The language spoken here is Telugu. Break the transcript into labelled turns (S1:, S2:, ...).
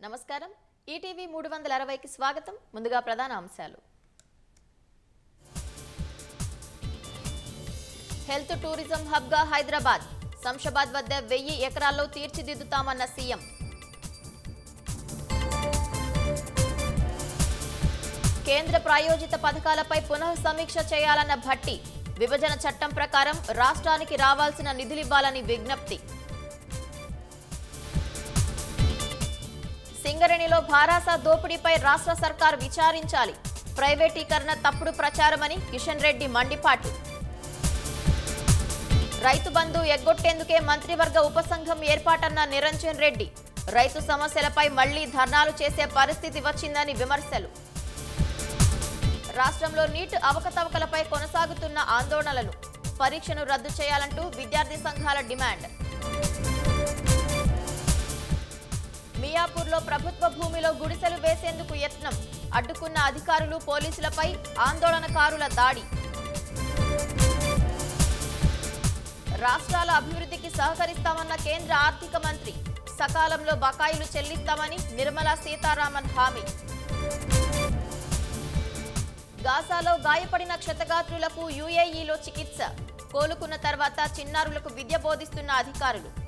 S1: నమస్కారం ఈటీవీ మూడు వందల అరవైకి స్వాగతం ముందుగా ప్రధాన అంశాలు హెల్త్ టూరిజం హబ్గా హైదరాబాద్ శంషాబాద్ వద్ద వెయ్యి ఎకరాల్లో తీర్చిదిద్దుతామన్న సీఎం కేంద్ర ప్రాయోజిత పథకాలపై పునః సమీక్ష చేయాలన్న భట్టి విభజన చట్టం ప్రకారం రాష్ట్రానికి రావాల్సిన నిధులివ్వాలని విజ్ఞప్తి సింగరేణిలో భారాస దోపిడీపై రాష్ట్ర సర్కార్ విచారించాలి ప్రైవేటీకరణ తప్పుడు ప్రచారమని కిషన్ రెడ్డి మండిపాటు రైతు బంధు ఎగ్గొట్టేందుకే మంత్రివర్గ ఉపసంఘం ఏర్పాటన్న నిరంజన్ రెడ్డి రైతు సమస్యలపై మళ్లీ ధర్నాలు చేసే పరిస్థితి వచ్చిందని విమర్శలు రాష్ట్రంలో నీట్ అవకతవకలపై కొనసాగుతున్న ఆందోళనలు పరీక్షను రద్దు చేయాలంటూ విద్యార్థి సంఘాల డిమాండ్ మియాపూర్లో ప్రభుత్వ భూమిలో గుడిసెలు వేసేందుకు యత్నం అడ్డుకున్న అధికారులు పోలీసులపై ఆందోళనకారుల దాడి రాష్ట్రాల అభివృద్ధికి సహకరిస్తామన్న కేంద్ర ఆర్థిక మంత్రి సకాలంలో బకాయిలు చెల్లిస్తామని నిర్మలా సీతారామన్ హామీ గాజాలో గాయపడిన క్షతగాత్రులకు యుఏఈలో చికిత్స కోలుకున్న తర్వాత చిన్నారులకు విద్య బోధిస్తున్న అధికారులు